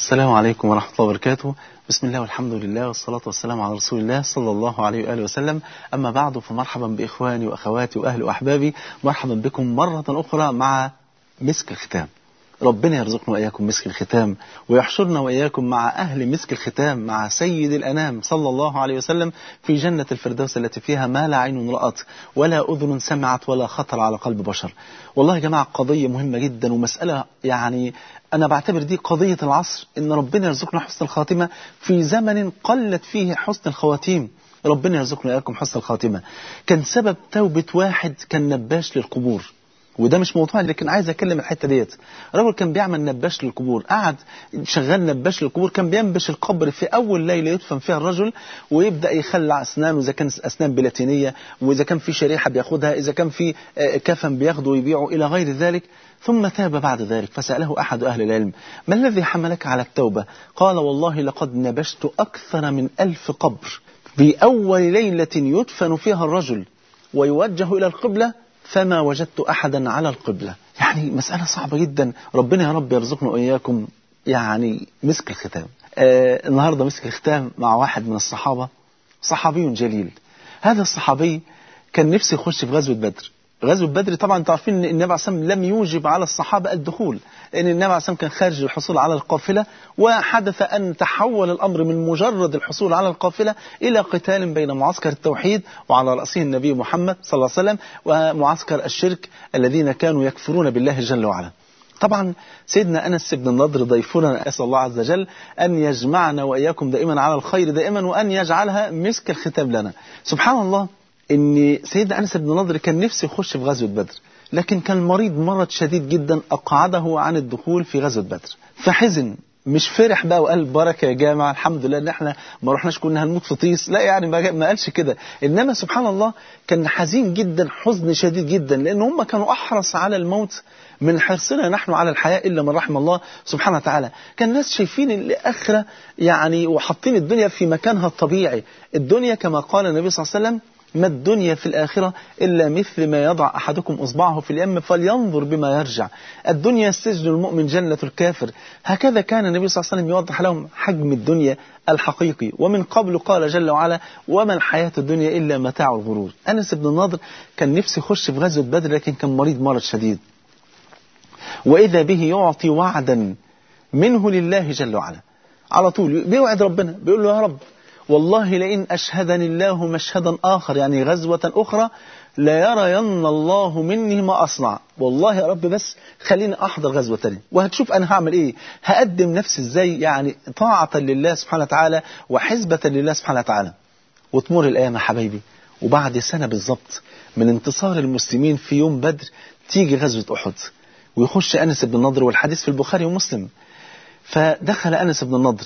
السلام عليكم ورحمة الله وبركاته بسم الله والحمد لله والصلاة والسلام على رسول الله صلى الله عليه وآله وسلم أما بعد فمرحبا بإخواني وأخواتي وأهلي وأحبابي مرحبا بكم مرة أخرى مع مسك الختام ربنا يرزقنا وإياكم مسك الختام ويحشرنا وإياكم مع أهل مسك الختام مع سيد الأنام صلى الله عليه وسلم في جنة الفردوس التي فيها ما لا عين رأت ولا أذن سمعت ولا خطر على قلب بشر والله يا جماعة قضية مهمة جدا ومسألة يعني أنا بعتبر دي قضية العصر إن ربنا يرزقنا حسن الخاتمة في زمن قلت فيه حسن الخواتيم ربنا يرزقنا إياكم حسن الخاتمة كان سبب توبة واحد كان نباش للقبور وده مش موضوع لكن عايز اتكلم الحته ديت رجل كان بيعمل نباش للقبور قعد شغال نباش للقبور كان بينبش القبر في اول ليله يدفن فيها الرجل ويبدا يخلع اسنانه اذا كان اسنان بلاتينيه واذا كان في شريحه بياخدها اذا كان في كفن بياخده ويبيعه الى غير ذلك ثم تاب بعد ذلك فسأله أحد أهل العلم ما الذي حملك على التوبة قال والله لقد نبشت أكثر من ألف قبر في أول ليلة يدفن فيها الرجل ويوجه إلى القبلة فما وجدت أحدا على القبلة يعني مسألة صعبة جدا ربنا يا رب يرزقنا وإياكم يعني مسك الختام آه النهاردة مسك الختام مع واحد من الصحابة صحابي جليل هذا الصحابي كان نفسه يخش في غزوة بدر غزوة بدر طبعا انتم عارفين ان النبي عليه الصلاه لم يوجب على الصحابة الدخول لان النبي عليه الصلاه كان خارج الحصول على القافلة وحدث ان تحول الامر من مجرد الحصول على القافلة الى قتال بين معسكر التوحيد وعلى رأسه النبي محمد صلى الله عليه وسلم ومعسكر الشرك الذين كانوا يكفرون بالله جل وعلا طبعا سيدنا أنس بن النضر ضيفنا أسأل الله عز وجل أن يجمعنا وإياكم دائما على الخير دائما وأن يجعلها مسك الختام لنا سبحان الله ان سيدنا انس بن نضر كان نفسه يخش في غزوه بدر لكن كان مريض مرض شديد جدا اقعده عن الدخول في غزوه بدر فحزن مش فرح بقى وقال بركه يا جماعه الحمد لله ان احنا ما رحناش كنا هنموت في طيس لا يعني ما قالش كده انما سبحان الله كان حزين جدا حزن شديد جدا لان هم كانوا احرص على الموت من حرصنا نحن على الحياة إلا من رحم الله سبحانه وتعالى كان الناس شايفين الآخرة يعني وحاطين الدنيا في مكانها الطبيعي الدنيا كما قال النبي صلى الله عليه وسلم ما الدنيا في الآخرة إلا مثل ما يضع أحدكم إصبعه في اليم فلينظر بما يرجع الدنيا سجن المؤمن جنة الكافر هكذا كان النبي صلى الله عليه وسلم يوضح لهم حجم الدنيا الحقيقي ومن قبل قال جل وعلا وما الحياة الدنيا إلا متاع الغرور أنس بن النضر كان نفسه يخش في غزوة بدر لكن كان مريض مرض شديد وإذا به يعطي وعدا منه لله جل وعلا على طول بيوعد ربنا بيقول له يا رب والله لئن أشهدني الله مشهدا آخر يعني غزوة أخرى لا يرين الله مني ما أصنع والله يا رب بس خليني أحضر غزوة تانية وهتشوف أنا هعمل إيه هقدم نفسي إزاي يعني طاعة لله سبحانه وتعالى وحزبة لله سبحانه وتعالى وتمر الأيام يا حبايبي وبعد سنة بالظبط من انتصار المسلمين في يوم بدر تيجي غزوة أحد ويخش أنس بن النضر والحديث في البخاري ومسلم فدخل أنس بن النضر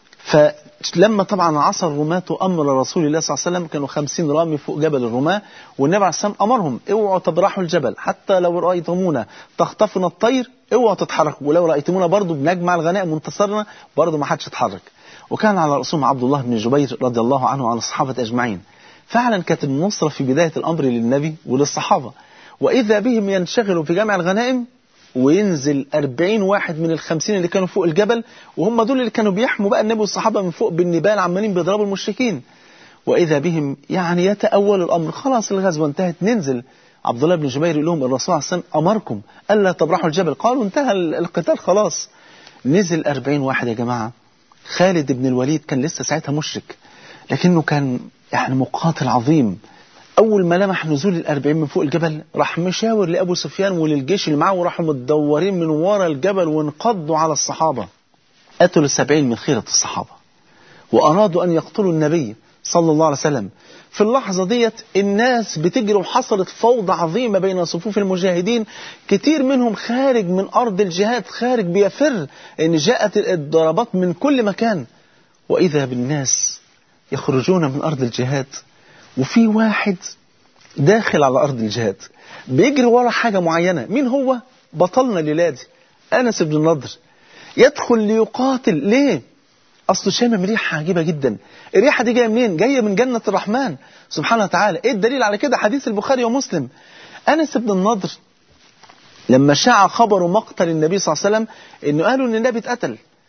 فلما طبعا عصى الرماة أمر رسول الله صلى الله عليه وسلم كانوا خمسين رامي فوق جبل الرماة والنبي عليه السلام أمرهم اوعوا تبرحوا الجبل حتى لو رأيتمونا تخطفنا الطير اوعوا تتحركوا ولو رأيتمونا برضو بنجمع الغنائم منتصرنا برضو ما حدش يتحرك وكان على رأسهم عبد الله بن جبير رضي الله عنه وعن الصحابة أجمعين فعلا كانت النصرة في بداية الأمر للنبي وللصحابة وإذا بهم ينشغلوا في جمع الغنائم وينزل 40 واحد من الخمسين اللي كانوا فوق الجبل وهم دول اللي كانوا بيحموا بقى النبي والصحابة من فوق بالنبال عمالين بيضربوا المشركين وإذا بهم يعني يتأول الأمر خلاص الغزوة انتهت ننزل عبد الله بن جبير يقول لهم الرسول عليه السلام أمركم ألا تبرحوا الجبل قالوا انتهى القتال خلاص نزل 40 واحد يا جماعة خالد بن الوليد كان لسه ساعتها مشرك لكنه كان يعني مقاتل عظيم أول ما لمح نزول الأربعين من فوق الجبل راح مشاور لأبو سفيان وللجيش اللي معاه وراحوا متدورين من ورا الجبل وانقضوا على الصحابة قتلوا السبعين من خيرة الصحابة وأرادوا أن يقتلوا النبي صلى الله عليه وسلم في اللحظة ديت الناس بتجري وحصلت فوضى عظيمة بين صفوف المجاهدين كتير منهم خارج من أرض الجهاد خارج بيفر إن جاءت الضربات من كل مكان وإذا بالناس يخرجون من أرض الجهاد وفي واحد داخل على أرض الجهاد بيجري ورا حاجة معينة مين هو بطلنا ليلادي أنس بن النضر يدخل ليقاتل ليه أصله شامم ريحة عجيبة جدا الريحة دي جاية منين جاية من جنة الرحمن سبحانه وتعالى إيه الدليل على كده حديث البخاري ومسلم أنس بن النضر لما شاع خبر مقتل النبي صلى الله عليه وسلم إنه قالوا إن النبي اتقتل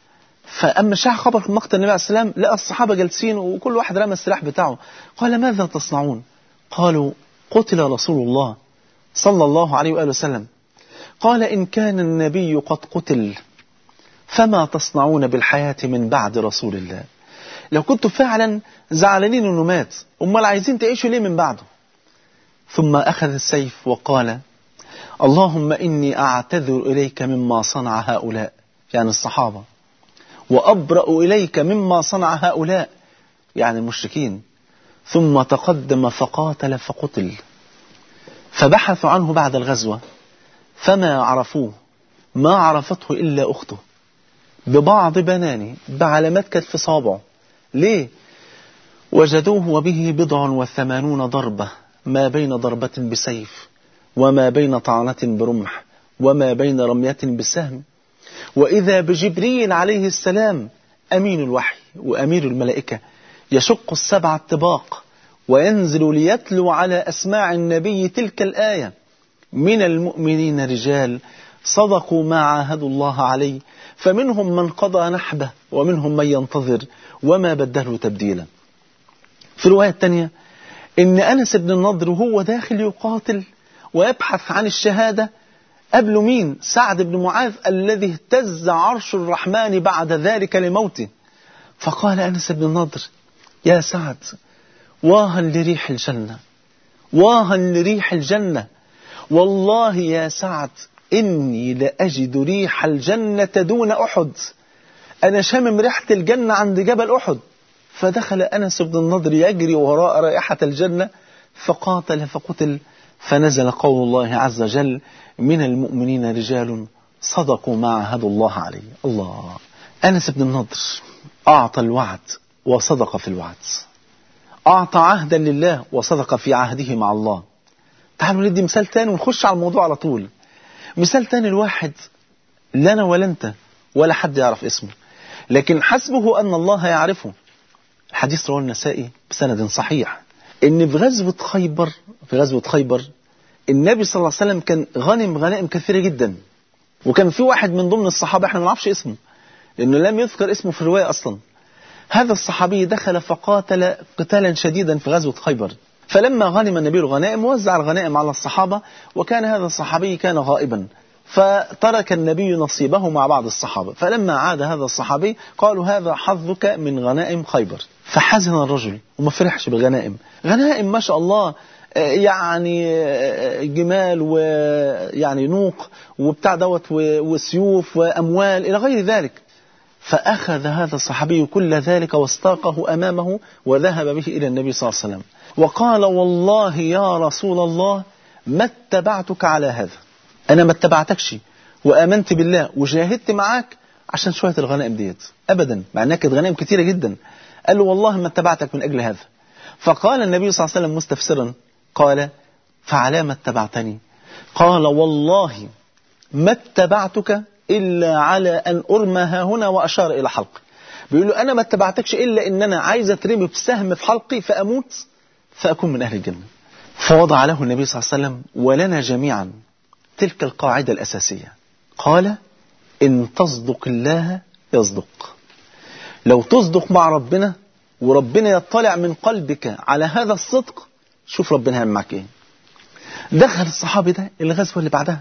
فأما شاع خبر مقتل النبي عليه السلام لقى الصحابة جالسين وكل واحد رمى السلاح بتاعه قال ماذا تصنعون قالوا قتل رسول الله صلى الله عليه وآله وسلم قال إن كان النبي قد قتل فما تصنعون بالحياة من بعد رسول الله لو كنتوا فعلا زعلانين انه مات امال عايزين تعيشوا ليه من بعده ثم اخذ السيف وقال اللهم اني اعتذر اليك مما صنع هؤلاء يعني الصحابه وابرا اليك مما صنع هؤلاء يعني المشركين ثم تقدم فقاتل فقتل فبحثوا عنه بعد الغزوه فما عرفوه ما عرفته الا اخته ببعض بنانه بعلامات كانت في صابعه ليه وجدوه وبه بضع وثمانون ضربة ما بين ضربة بسيف وما بين طعنة برمح وما بين رمية بسهم وإذا بجبريل عليه السلام أمين الوحي وأمير الملائكة يشق السبع الطباق وينزل ليتلو على أسماع النبي تلك الآية من المؤمنين رجال صدقوا ما عاهدوا الله عليه فمنهم من قضى نحبه ومنهم من ينتظر وما بدلوا تبديلا في الرواية الثانية إن أنس بن النضر وهو داخل يقاتل ويبحث عن الشهادة قبل مين سعد بن معاذ الذي اهتز عرش الرحمن بعد ذلك لموته فقال أنس بن النضر يا سعد واها لريح الجنة واها لريح الجنة والله يا سعد إني لأجد ريح الجنة دون أحد أنا شامم ريحة الجنة عند جبل أحد فدخل أنس بن النضر يجري وراء رائحة الجنة فقاتل فقتل فنزل قول الله عز وجل من المؤمنين رجال صدقوا ما عهدوا الله عليه الله أنس بن النضر أعطى الوعد وصدق في الوعد أعطى عهدا لله وصدق في عهده مع الله تعالوا ندي مثال تاني ونخش على الموضوع على طول مثال تاني الواحد لا أنا ولا أنت ولا حد يعرف اسمه لكن حسبه أن الله يعرفه الحديث رواه النسائي بسند صحيح إن في غزوة خيبر في غزوة خيبر النبي صلى الله عليه وسلم كان غنم غنائم كثيرة جدا وكان في واحد من ضمن الصحابة احنا ما نعرفش اسمه لأنه لم يذكر اسمه في الرواية أصلا هذا الصحابي دخل فقاتل قتالا شديدا في غزوة خيبر فلما غنم النبي الغنائم وزع الغنائم على الصحابة وكان هذا الصحابي كان غائبا فترك النبي نصيبه مع بعض الصحابة فلما عاد هذا الصحابي قالوا هذا حظك من غنائم خيبر فحزن الرجل وما فرحش بالغنائم غنائم ما شاء الله يعني جمال ويعني نوق وبتاع دوت وسيوف واموال الى غير ذلك فاخذ هذا الصحابي كل ذلك واستاقه امامه وذهب به الى النبي صلى الله عليه وسلم وقال والله يا رسول الله ما اتبعتك على هذا انا ما اتبعتكش وامنت بالله وجاهدت معاك عشان شويه الغنائم ديت ابدا مع انها كانت غنائم كثيره جدا قال له والله ما اتبعتك من اجل هذا فقال النبي صلى الله عليه وسلم مستفسرا قال فعلى ما اتبعتني قال والله ما اتبعتك إلا على أن أرمى ها هنا وأشار إلى حلقي بيقول له أنا ما اتبعتكش إلا إن أنا عايز أترمي بسهم في حلقي فأموت فأكون من أهل الجنة فوضع له النبي صلى الله عليه وسلم ولنا جميعا تلك القاعدة الأساسية قال إن تصدق الله يصدق لو تصدق مع ربنا وربنا يطلع من قلبك على هذا الصدق شوف ربنا هيعمل معاك ايه دخل الصحابي ده الغزوه اللي بعدها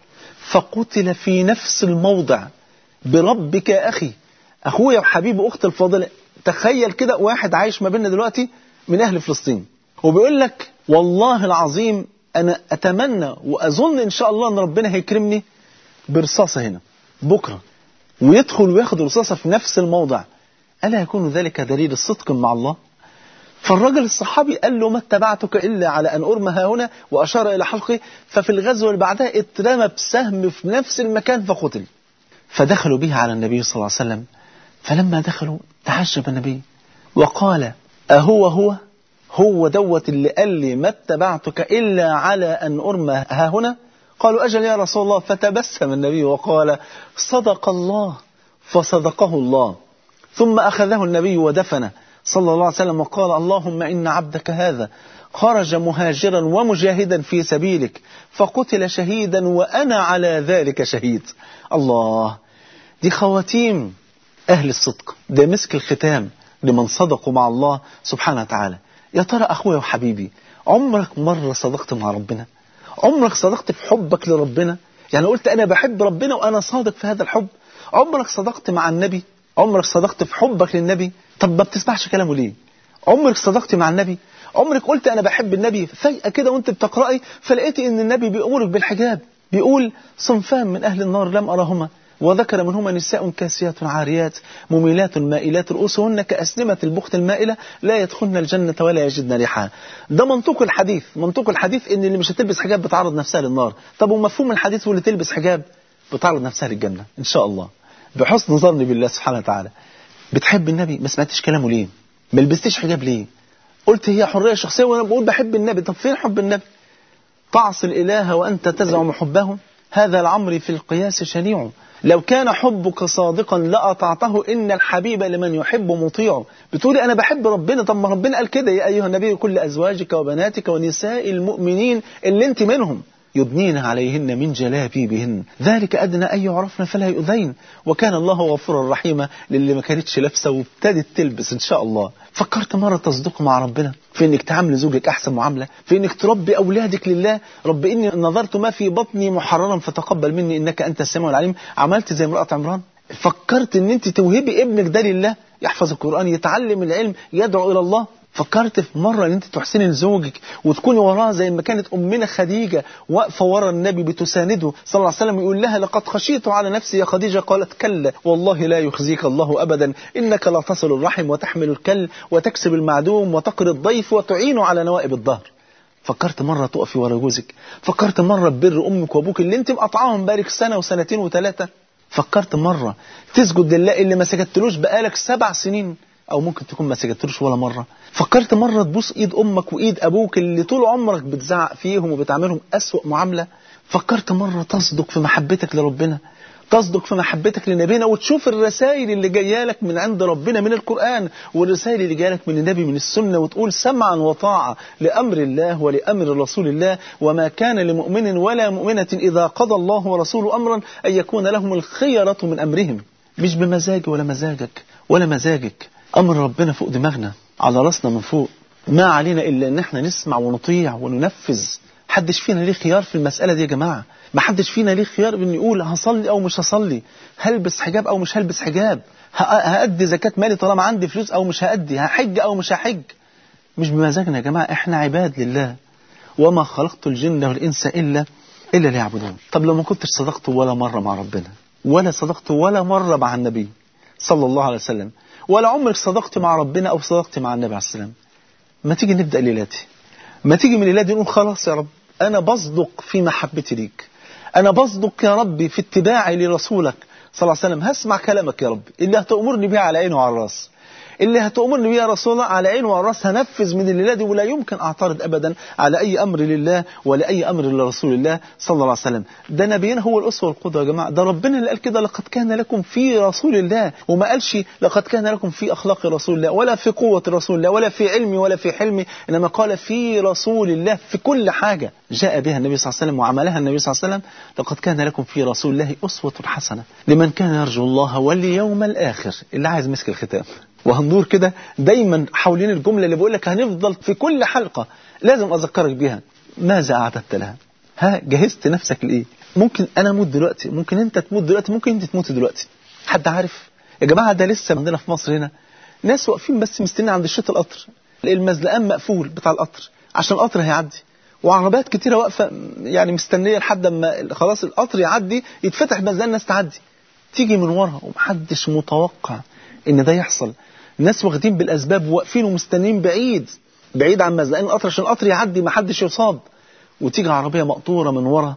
فقتل في نفس الموضع بربك يا اخي اخويا وحبيبي اختي الفاضله تخيل كده واحد عايش ما بيننا دلوقتي من اهل فلسطين وبيقول لك والله العظيم انا اتمنى واظن ان شاء الله ان ربنا هيكرمني برصاصه هنا بكره ويدخل وياخد رصاصه في نفس الموضع الا يكون ذلك دليل الصدق مع الله فالرجل الصحابي قال له ما اتبعتك إلا على أن أرمى ها هنا وأشار إلى حلقه ففي الغزوة اللي بعدها اترمى بسهم في نفس المكان فقتل فدخلوا به على النبي صلى الله عليه وسلم فلما دخلوا تعجب النبي وقال أهو هو هو دوت اللي قال لي ما اتبعتك إلا على أن أرمى ها هنا قالوا أجل يا رسول الله فتبسم النبي وقال صدق الله فصدقه الله ثم أخذه النبي ودفنه صلى الله عليه وسلم وقال اللهم إن عبدك هذا خرج مهاجرا ومجاهدا في سبيلك فقتل شهيدا وأنا على ذلك شهيد الله دي خواتيم أهل الصدق ده مسك الختام لمن صدقوا مع الله سبحانه وتعالى يا ترى أخويا وحبيبي عمرك مرة صدقت مع ربنا عمرك صدقت في حبك لربنا يعني قلت أنا بحب ربنا وأنا صادق في هذا الحب عمرك صدقت مع النبي عمرك صدقت في حبك للنبي طب ما بتسمعش كلامه ليه عمرك صدقت مع النبي عمرك قلت أنا بحب النبي فجأة كده وانت بتقرأي فلقيتي ان النبي بيأمرك بالحجاب بيقول صنفان من أهل النار لم أرهما وذكر منهما نساء كاسيات عاريات مميلات مائلات رؤوسهن كأسنمة البخت المائلة لا يدخلن الجنة ولا يجدن ريحها ده منطوق الحديث منطوق الحديث ان اللي مش هتلبس حجاب بتعرض نفسها للنار طب ومفهوم الحديث واللي تلبس حجاب بتعرض نفسها للجنة إن شاء الله بحسن ظني بالله سبحانه وتعالى بتحب النبي ما سمعتش كلامه ليه ما لبستيش حجاب ليه قلت هي حرية شخصية وأنا بقول بحب النبي طب فين حب النبي تعصي الإله وأنت تزعم حبه هذا العمر في القياس شنيع لو كان حبك صادقا لأطعته إن الحبيب لمن يحب مطيع بتقولي أنا بحب ربنا طب ما ربنا قال كده يا أيها النبي كل أزواجك وبناتك ونساء المؤمنين اللي أنت منهم يدنين عليهن من جلابيبهن ذلك أدنى أن يعرفن فلا يؤذين وكان الله غفورا رحيما للي ما كانتش لابسه وابتدت تلبس إن شاء الله فكرت مرة تصدق مع ربنا في إنك تعامل زوجك أحسن معاملة في إنك تربي أولادك لله رب إني نظرت ما في بطني محررا فتقبل مني إنك أنت السميع العليم عملت زي امرأة عمران فكرت إن أنت توهبي ابنك ده لله يحفظ القرآن يتعلم العلم يدعو إلى الله فكرت في مرة ان انت تحسني لزوجك وتكوني وراه زي ما كانت امنا خديجة واقفة ورا النبي بتسانده صلى الله عليه وسلم يقول لها لقد خشيت على نفسي يا خديجة قالت كلا والله لا يخزيك الله ابدا انك لا تصل الرحم وتحمل الكل وتكسب المعدوم وتقري الضيف وتعين على نوائب الظهر فكرت مرة تقفي ورا جوزك فكرت مرة ببر امك وابوك اللي انت مقطعاهم بقالك سنة وسنتين وثلاثة فكرت مرة تسجد لله اللي ما سجدتلوش بقالك سبع سنين او ممكن تكون ما سجدتلوش ولا مرة فكرت مرة تبوس ايد امك وايد ابوك اللي طول عمرك بتزعق فيهم وبتعاملهم اسوأ معاملة فكرت مرة تصدق في محبتك لربنا تصدق في محبتك لنبينا وتشوف الرسائل اللي جايه لك من عند ربنا من القرآن والرسائل اللي جايه لك من النبي من السنة وتقول سمعا وطاعة لأمر الله ولأمر رسول الله وما كان لمؤمن ولا مؤمنة إذا قضى الله ورسوله أمرا أن يكون لهم الخيرة من أمرهم مش بمزاجي ولا مزاجك ولا مزاجك أمر ربنا فوق دماغنا على راسنا من فوق ما علينا إلا أن احنا نسمع ونطيع وننفذ حدش فينا ليه خيار في المسألة دي يا جماعة ما حدش فينا ليه خيار بأن يقول هصلي أو مش هصلي هلبس حجاب أو مش هلبس حجاب هأدي زكاة مالي طالما عندي فلوس أو مش هأدي هحج أو مش هحج مش بمزاجنا يا جماعة احنا عباد لله وما خلقت الجن والإنس إلا إلا ليعبدون طب لو ما كنتش صدقت ولا مرة مع ربنا ولا صدقت ولا مرة مع النبي صلى الله عليه وسلم ولا عمرك صدقت مع ربنا أو صدقت مع النبي عليه السلام ما تيجي نبدأ ليلاتي ما تيجي من ليلاتي نقول خلاص يا رب أنا بصدق في محبتي ليك أنا بصدق يا ربي في اتباعي لرسولك صلى الله عليه وسلم هسمع كلامك يا رب اللي هتأمرني بيه على عيني وعلى الراس اللي هتأمرني بيه يا رسول الله على عيني وعلى الراس هنفذ من الليلة دي ولا يمكن أعترض أبدا على أي أمر لله ولا أي أمر لرسول الله صلى الله عليه وسلم ده نبينا هو الأسوة والقدوة يا جماعة ده ربنا اللي قال كده لقد كان لكم في رسول الله وما قالش لقد كان لكم في أخلاق رسول الله ولا في قوة رسول الله ولا في علمي ولا في حلمي إنما قال في رسول الله في كل حاجة جاء بها النبي صلى الله عليه وسلم وعملها النبي صلى الله عليه وسلم لقد كان لكم في رسول الله أسوة حسنة لمن كان يرجو الله واليوم الآخر اللي عايز مسك الختام وهندور كده دايما حوالين الجملة اللي بقول لك هنفضل في كل حلقة لازم أذكرك بيها ماذا أعددت لها ها جهزت نفسك لإيه ممكن أنا أموت دلوقتي ممكن أنت تموت دلوقتي ممكن أنت تموت دلوقتي حد عارف يا جماعة ده لسه عندنا في مصر هنا ناس واقفين بس مستنين عند الشوط القطر المزلقان مقفول بتاع القطر عشان القطر هيعدي وعربيات كتيرة واقفة يعني مستنية لحد ما خلاص القطر يعدي يتفتح المزلقان الناس تعدي تيجي من ورا ومحدش متوقع ان ده يحصل الناس واخدين بالاسباب واقفين ومستنيين بعيد بعيد عن مزلقان القطر عشان القطر يعدي ما حدش يصاب وتيجي عربيه مقطوره من ورا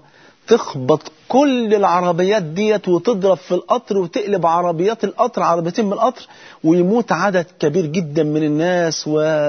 تخبط كل العربيات ديت وتضرب في القطر وتقلب عربيات القطر عربيتين من القطر ويموت عدد كبير جدا من الناس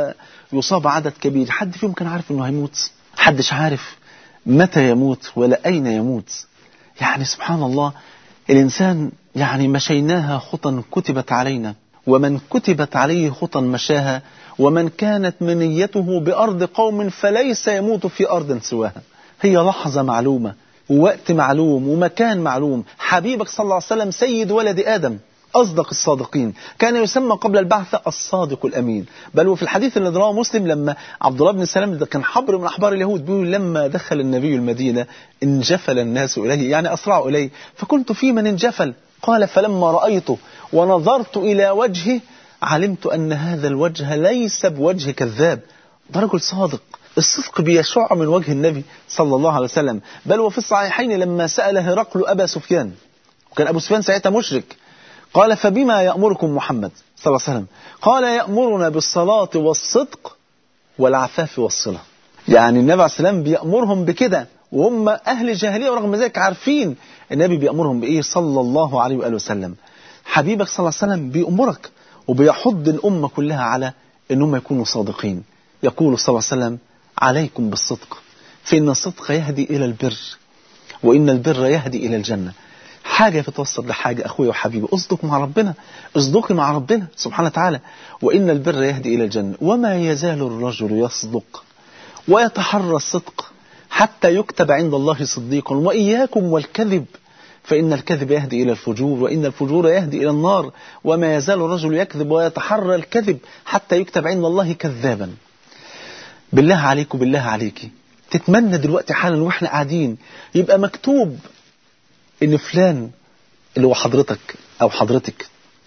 ويصاب عدد كبير حد فيهم كان عارف انه هيموت حدش عارف متى يموت ولا اين يموت يعني سبحان الله الانسان يعني مشيناها خطا كتبت علينا ومن كتبت عليه خطا مشاها ومن كانت منيته بأرض قوم فليس يموت في أرض سواها هي لحظة معلومة ووقت معلوم ومكان معلوم حبيبك صلى الله عليه وسلم سيد ولد آدم أصدق الصادقين كان يسمى قبل البعثة الصادق الأمين بل وفي الحديث اللي رواه مسلم لما عبد الله بن سلام ده كان حبر من أحبار اليهود بيقول لما دخل النبي المدينة انجفل الناس إليه يعني أسرعوا إليه فكنت في من انجفل قال فلما رأيته ونظرت إلى وجهه علمت أن هذا الوجه ليس بوجه كذاب ده رجل صادق الصدق بيشع من وجه النبي صلى الله عليه وسلم بل وفي الصحيحين لما سأل هرقل أبا سفيان وكان أبو سفيان ساعتها مشرك قال فبما يأمركم محمد صلى الله عليه وسلم قال يأمرنا بالصلاة والصدق والعفاف والصلة يعني النبي عليه السلام بيأمرهم بكده وهم أهل الجاهلية ورغم ذلك عارفين النبي بيأمرهم بإيه صلى الله عليه وآله وسلم حبيبك صلى الله عليه وسلم بيأمرك وبيحض الأمة كلها على أنهم يكونوا صادقين يقول صلى الله عليه وسلم عليكم بالصدق فإن الصدق يهدي إلى البر وإن البر يهدي إلى الجنة حاجة بتوصل لحاجة أخويا وحبيبي اصدق مع ربنا اصدقي مع ربنا سبحانه وتعالى وإن البر يهدي إلى الجنة وما يزال الرجل يصدق ويتحرى الصدق حتى يكتب عند الله صديقا وإياكم والكذب فإن الكذب يهدي إلى الفجور وإن الفجور يهدي إلى النار وما يزال الرجل يكذب ويتحرى الكذب حتى يكتب عند الله كذابا بالله عليك وبالله عليك تتمنى دلوقتي حالا واحنا قاعدين يبقى مكتوب ان فلان اللي هو حضرتك او حضرتك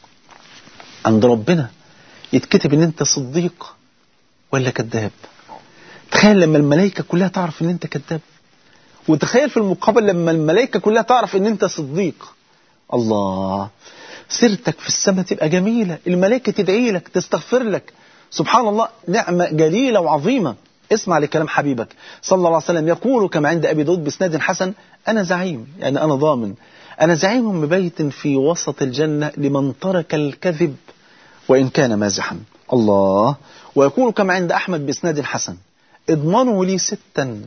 عند ربنا يتكتب ان انت صديق ولا كذاب تخيل لما الملائكة كلها تعرف ان انت كذاب وتخيل في المقابل لما الملائكة كلها تعرف ان انت صديق الله سيرتك في السماء تبقى جميلة الملائكة تدعي لك تستغفر لك سبحان الله نعمة جليلة وعظيمة اسمع لكلام حبيبك صلى الله عليه وسلم يقول كما عند أبي داود بسناد حسن أنا زعيم يعني أنا ضامن أنا زعيم ببيت في وسط الجنة لمن ترك الكذب وإن كان مازحا الله ويقول كما عند أحمد بسناد حسن اضمنوا لي ستا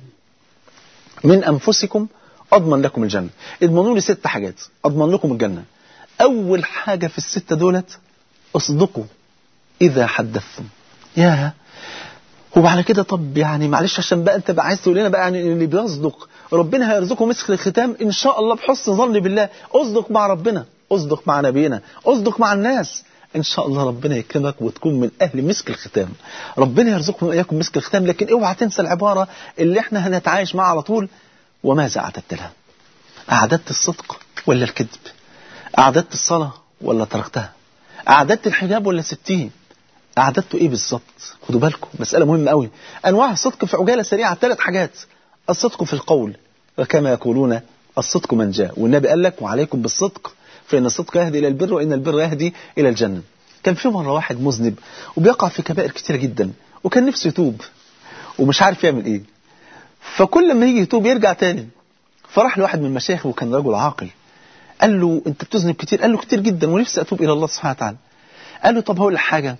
من أنفسكم أضمن لكم الجنة اضمنوا لي ست حاجات أضمن لكم الجنة أول حاجة في الستة دولت اصدقوا إذا حدثتم يا وبعد كده طب يعني معلش عشان بقى انت بقى عايز تقول لنا بقى يعني اللي بيصدق ربنا هيرزقه مسك الختام ان شاء الله بحسن ظن بالله اصدق مع ربنا اصدق مع نبينا اصدق مع الناس ان شاء الله ربنا يكرمك وتكون من اهل مسك الختام ربنا يرزقكم واياكم مسك الختام لكن اوعى تنسى العباره اللي احنا هنتعايش معاها على طول وماذا اعددت لها اعددت الصدق ولا الكذب اعددت الصلاه ولا تركتها اعددت الحجاب ولا سبتيه أعددته إيه بالظبط خدوا بالكم مسألة مهمة قوي أنواع الصدق في عجالة سريعة ثلاث حاجات الصدق في القول وكما يقولون الصدق من جاء والنبي قال لك وعليكم بالصدق فإن الصدق يهدي إلى البر وإن البر يهدي إلى الجنة كان في مرة واحد مذنب وبيقع في كبائر كتيرة جدا وكان نفسه يتوب ومش عارف يعمل إيه فكل ما يجي يتوب يرجع تاني فراح لواحد من المشايخ وكان رجل عاقل قال له أنت بتذنب كتير قال له كتير جدا ونفسي أتوب إلى الله سبحانه وتعالى قال له طب هقول لك حاجة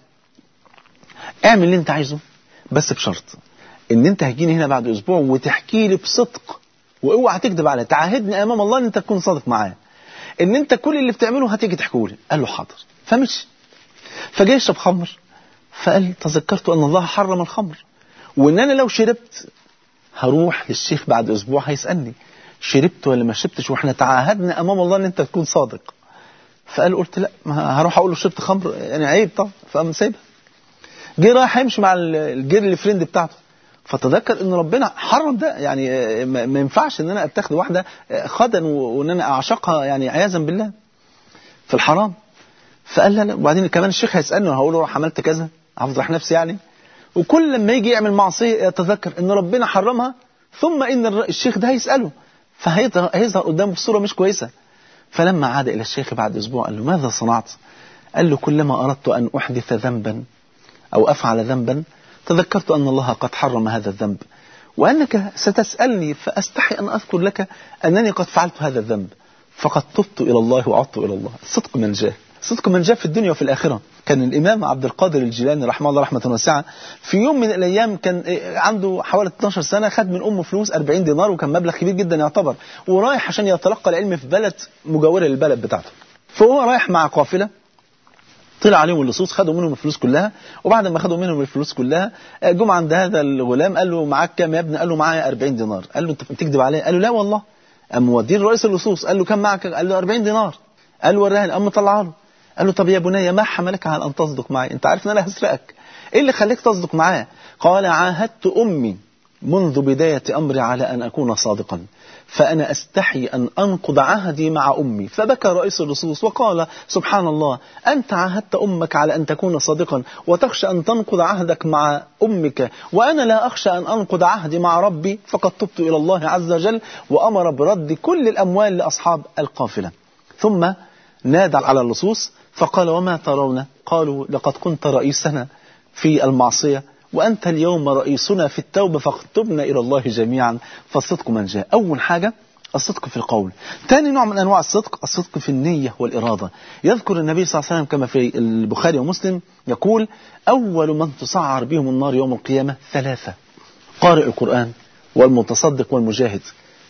اعمل اللي انت عايزه بس بشرط ان انت هتجيني هنا بعد اسبوع وتحكي لي بصدق واوعى تكذب عليا تعاهدني امام الله ان انت تكون صادق معايا ان انت كل اللي بتعمله هتيجي تحكيه لي قال له حاضر فمشي فجاي يشرب خمر فقال تذكرت ان الله حرم الخمر وان انا لو شربت هروح للشيخ بعد اسبوع هيسالني شربت ولا ما شربتش واحنا تعاهدنا امام الله ان انت تكون صادق فقال قلت لا ما هروح اقول له شربت خمر يعني عيب طبعا فقام سايبها جه رايح يمشي مع الجير الفريند بتاعته فتذكر ان ربنا حرم ده يعني ما ينفعش ان انا اتخذ واحده خدا وان انا اعشقها يعني عياذا بالله في الحرام فقال لا لا وبعدين كمان الشيخ هيسالني وهقول له عملت كذا هفضح نفسي يعني وكل لما يجي يعمل معصيه يتذكر ان ربنا حرمها ثم ان الشيخ ده هيساله فهيظهر قدامه بصوره مش كويسه فلما عاد الى الشيخ بعد اسبوع قال له ماذا صنعت؟ قال له كلما اردت ان احدث ذنبا أو أفعل ذنبا تذكرت أن الله قد حرم هذا الذنب وأنك ستسألني فأستحي أن أذكر لك أنني قد فعلت هذا الذنب فقد تبت إلى الله وعدت إلى الله صدق من جاه صدق من جاه في الدنيا وفي الآخرة كان الإمام عبد القادر الجيلاني رحمه الله رحمة واسعة في يوم من الأيام كان عنده حوالي 12 سنة خد من أمه فلوس 40 دينار وكان مبلغ كبير جدا يعتبر ورايح عشان يتلقى العلم في بلد مجاورة للبلد بتاعته فهو رايح مع قافلة طلع عليهم اللصوص خدوا منهم الفلوس كلها وبعد ما خدوا منهم الفلوس كلها جم عند هذا الغلام قال له معاك كام يا ابني قال له معايا 40 دينار قال له انت بتكذب عليا قال له لا والله قام موديه رئيس اللصوص قال له كام معك قال له 40 دينار قال له وريها قام مطلعها له قال له طب يا بني ما حملك على أن تصدق معي أنت عارف أن أنا هسرقك إيه اللي خليك تصدق معاه قال عاهدت أمي منذ بداية أمري على أن أكون صادقا فأنا أستحي أن أنقض عهدي مع أمي فبكى رئيس اللصوص وقال سبحان الله أنت عاهدت أمك على أن تكون صادقا وتخشى أن تنقض عهدك مع أمك وأنا لا أخشى أن أنقض عهدي مع ربي فقد تبت إلى الله عز وجل وأمر برد كل الأموال لأصحاب القافلة ثم نادى على اللصوص فقال وما ترون قالوا لقد كنت رئيسنا في المعصية وأنت اليوم رئيسنا في التوبة فاكتبنا إلى الله جميعا فالصدق من جاء أول حاجة الصدق في القول ثاني نوع من أنواع الصدق الصدق في النية والإرادة يذكر النبي صلى الله عليه وسلم كما في البخاري ومسلم يقول أول من تسعر بهم النار يوم القيامة ثلاثة قارئ القرآن والمتصدق والمجاهد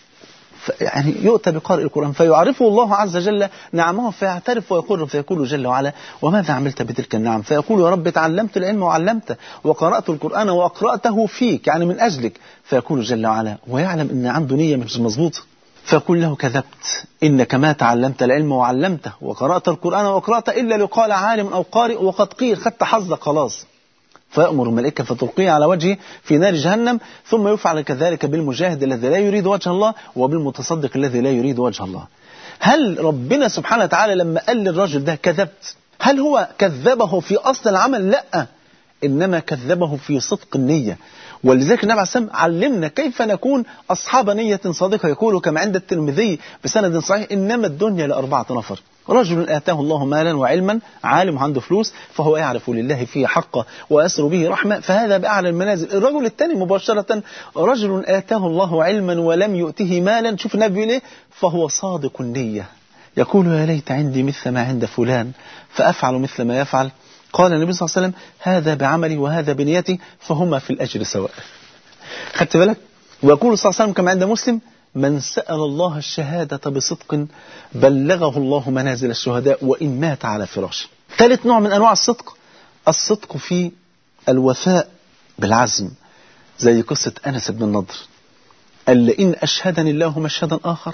يعني يؤتى بقارئ القرآن فيعرفه الله عز وجل نعمه فيعترف ويقر فيقول جل وعلا وماذا عملت بتلك النعم فيقول يا رب تعلمت العلم وعلمته وقرأت القرآن وأقرأته فيك يعني من أجلك فيقول جل وعلا ويعلم أن عنده نية مش مظبوطة فيقول له كذبت إنك ما تعلمت العلم وعلمته وقرأت القرآن وأقرأت إلا لقال عالم أو قارئ وقد قيل خدت حظك خلاص فيأمر الملائكة فتلقيه على وجهه في نار جهنم ثم يفعل كذلك بالمجاهد الذي لا يريد وجه الله وبالمتصدق الذي لا يريد وجه الله هل ربنا سبحانه وتعالى لما قال للرجل ده كذبت هل هو كذبه في أصل العمل لا إنما كذبه في صدق النية ولذلك النبي عليه السلام علمنا كيف نكون أصحاب نية صادقة يقول كما عند الترمذي بسند صحيح إنما الدنيا لأربعة نفر رجل آتاه الله مالا وعلما عالم عنده فلوس فهو يعرف لله فيه حقه ويسر به رحمة فهذا بأعلى المنازل الرجل الثاني مباشرة رجل آتاه الله علما ولم يؤته مالا شوف النبي ليه فهو صادق النية يقول يا ليت عندي مثل ما عند فلان فأفعل مثل ما يفعل قال النبي صلى الله عليه وسلم هذا بعملي وهذا بنيتي فهما في الأجر سواء خدت بالك ويقول صلى الله عليه وسلم كما عند مسلم من سأل الله الشهادة بصدق بلغه الله منازل الشهداء وإن مات على فراشه ثالث نوع من أنواع الصدق الصدق في الوفاء بالعزم زي قصة أنس بن النضر قال لئن أشهدني الله مشهدا آخر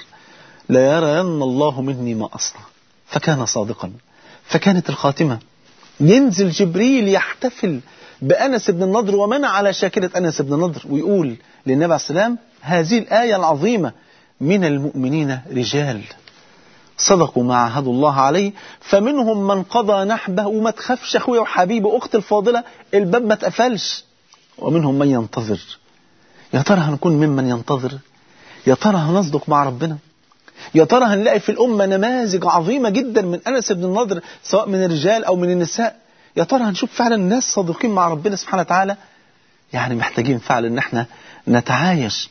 ليرين الله مني ما أصنع فكان صادقا فكانت الخاتمة ينزل جبريل يحتفل بأنس بن النضر ومن على شاكلة أنس بن النضر ويقول للنبي عليه السلام هذه الآية العظيمة من المؤمنين رجال صدقوا ما عهدوا الله عليه فمنهم من قضى نحبه وما تخافش اخويا وحبيبي اختي الفاضله الباب ما اتقفلش ومنهم من ينتظر يا ترى هنكون ممن ينتظر يا ترى هنصدق مع ربنا يا ترى هنلاقي في الأمة نماذج عظيمة جدا من أنس بن النضر سواء من الرجال أو من النساء يا ترى هنشوف فعلا ناس صادقين مع ربنا سبحانه وتعالى يعني محتاجين فعلا ان احنا نتعايش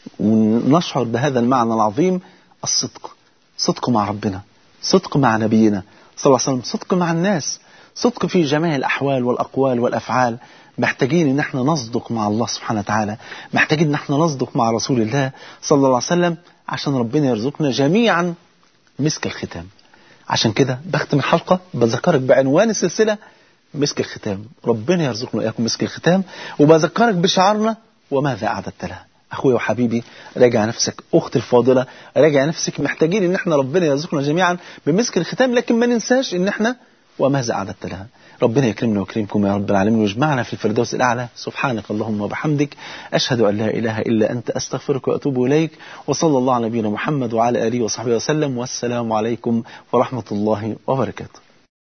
ونشعر بهذا المعنى العظيم الصدق صدق مع ربنا صدق مع نبينا صلى الله عليه وسلم صدق مع الناس صدق في جميع الأحوال والأقوال والأفعال محتاجين ان احنا نصدق مع الله سبحانه وتعالى محتاجين ان احنا نصدق مع رسول الله صلى الله عليه وسلم عشان ربنا يرزقنا جميعا مسك الختام عشان كده بختم الحلقة بذكرك بعنوان السلسلة مسك الختام ربنا يرزقنا إياكم مسك الختام وبذكرك بشعارنا وماذا أعددت لها أخويا وحبيبي راجع نفسك أختي الفاضلة راجع نفسك محتاجين إن احنا ربنا يرزقنا جميعا بمسك الختام لكن ما ننساش إن احنا وماذا أعددت لها ربنا يكرمنا ويكرمكم يا رب العالمين ويجمعنا في الفردوس الأعلى سبحانك اللهم وبحمدك أشهد أن لا إله إلا أنت أستغفرك وأتوب إليك وصلى الله على نبينا محمد وعلى آله وصحبه وسلم والسلام عليكم ورحمة الله وبركاته